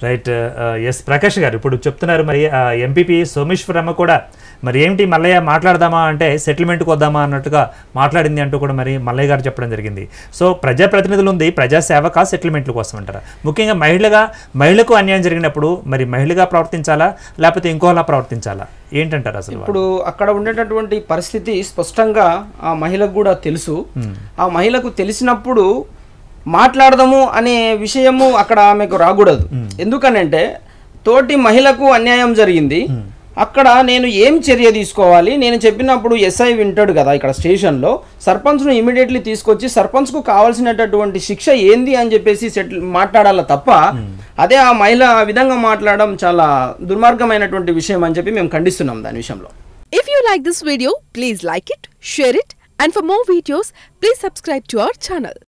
Right yes Prakash గారు ఇప్పుడు చెప్తున్నారు మరి ఎంపీపీ సోమేశ్వరమ్మ కూడా మరి ఏంటి మల్లయ్య మాట్లాడదామా అంటే సెటిల్మెంట్కి వద్దామా అన్నట్టుగా మాట్లాడింది అంటూ కూడా మరి మల్లయ్య గారు చెప్పడం జరిగింది సో ప్రజాప్రతినిధులు ఉంది ప్రజాసేవక సెటిల్మెంట్ల కోసం అంటారా ముఖ్యంగా మహిళగా మహిళకు అన్యాయం జరిగినప్పుడు మరి మహిళగా ప్రవర్తించాలా లేకపోతే ఇంకోలా ప్రవర్తించాలా ఏంటంటారు అసలు ఇప్పుడు అక్కడ ఉండేటటువంటి పరిస్థితి స్పష్టంగా ఆ మహిళకు కూడా తెలుసు ఆ మహిళకు తెలిసినప్పుడు మాట్లాడదాము అనే విషయము అక్కడ ఆమెకు రాకూడదు ఎందుకనంటే తోటి మహిళకు అన్యాయం జరిగింది అక్కడ నేను ఏం చర్య తీసుకోవాలి నేను చెప్పినప్పుడు ఎస్ఐ వింటాడు కదా ఇక్కడ స్టేషన్లో సర్పంచ్ను ఇమీడియట్లీ తీసుకొచ్చి సర్పంచ్కు కావాల్సినటువంటి శిక్ష ఏంది అని చెప్పేసి సెటిల్ మాట్లాడాల తప్ప అదే ఆ మహిళ ఆ విధంగా మాట్లాడడం చాలా దుర్మార్గమైనటువంటి విషయం అని చెప్పి మేము ఖండిస్తున్నాం దాని విషయంలో If you like this video, please like it, share it, and for more videos, please subscribe to our channel.